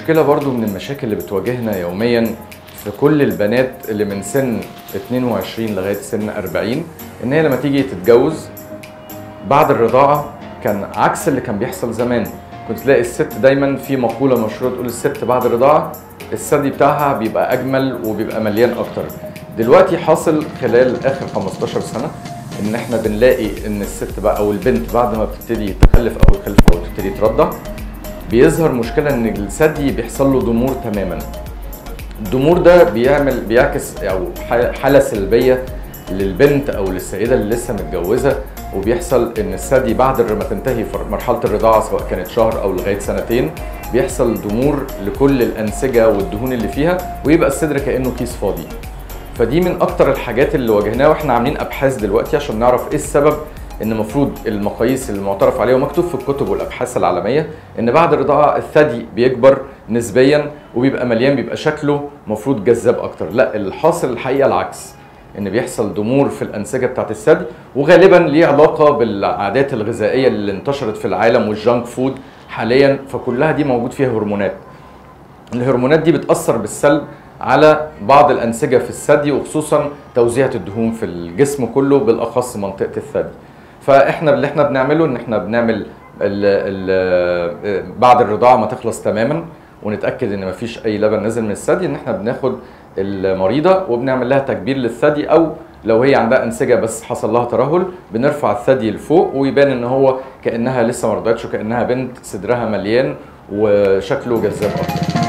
مشكله برضو من المشاكل اللي بتواجهنا يوميا في كل البنات اللي من سن 22 لغايه سن 40 ان هي لما تيجي تتجوز بعد الرضاعه كان عكس اللي كان بيحصل زمان كنت تلاقي الست دايما في مقوله مشهوره تقول الست بعد الرضاعه الثدي بتاعها بيبقى اجمل وبيبقى مليان اكتر دلوقتي حاصل خلال اخر 15 سنه ان احنا بنلاقي ان الست بقى او البنت بعد ما بتبتدي تخلف او تخلف او تبتدي ترضع بيظهر مشكله ان الثدي بيحصل له ضمور تماما الضمور ده بيعمل بيعكس او حاله سلبيه للبنت او للسيده اللي لسه متجوزه وبيحصل ان الثدي بعد ما تنتهي مرحله الرضاعه سواء كانت شهر او لغايه سنتين بيحصل ضمور لكل الانسجه والدهون اللي فيها ويبقى الصدر كانه كيس فاضي فدي من اكتر الحاجات اللي واجهناها واحنا عاملين ابحاث دلوقتي عشان نعرف ايه السبب ان المفروض المقاييس المعترف عليها ومكتوب في الكتب والابحاث العالميه ان بعد الرضاعه الثدي بيكبر نسبيا وبيبقى مليان بيبقى شكله مفروض جذاب اكتر لا الحاصل الحقيقه العكس ان بيحصل ضمور في الانسجه بتاعت الثدي وغالبا ليه علاقه بالعادات الغذائيه اللي انتشرت في العالم والجانك فود حاليا فكلها دي موجود فيها هرمونات الهرمونات دي بتاثر بالسلب على بعض الانسجه في الثدي وخصوصا توزيعه الدهون في الجسم كله بالاخص منطقه الثدي فاحنا اللي احنا بنعمله ان احنا بنعمل ال ال بعد الرضاعه ما تخلص تماما ونتاكد ان مفيش اي لبن نازل من الثدي ان احنا بناخد المريضه وبنعمل لها تكبير للثدي او لو هي عندها انسجه بس حصل لها ترهل بنرفع الثدي لفوق ويبان ان هو كانها لسه ما رضعتش وكانها بنت صدرها مليان وشكله جذاب اكتر